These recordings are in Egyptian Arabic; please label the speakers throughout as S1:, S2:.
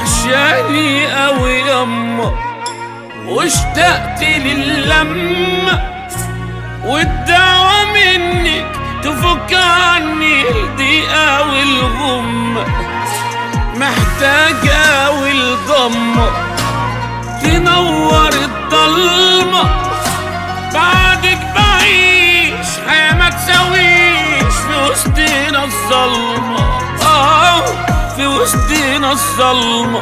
S1: وحشاني قوي يما واشتقت للمة والدعوة منك تفك عني الضيقة والغمة محتاجة والضمة تنور الضلمة بعدك بعيش حياة ما تساويش في وسطنا الظلمة آه في وسطنا الظلمة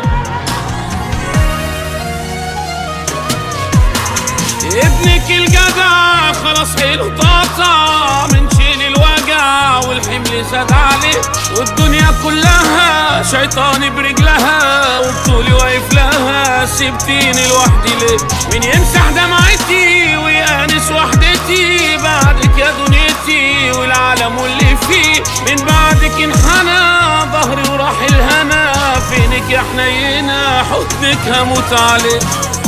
S1: ابنك الجدع خلاص حيله طاطا من شيل الوجع والحمل زاد عليه والدنيا كلها شيطاني برجلها وبطولي واقف لها سبتيني لوحدي ليه مين يمسح دمعتي ويأنس وحدتي بعدك يا دنيتي والعالم واللي فيه من بعدك انحنى ظهري وراح الهنا فينك يا حنينة حضنك هموت عليه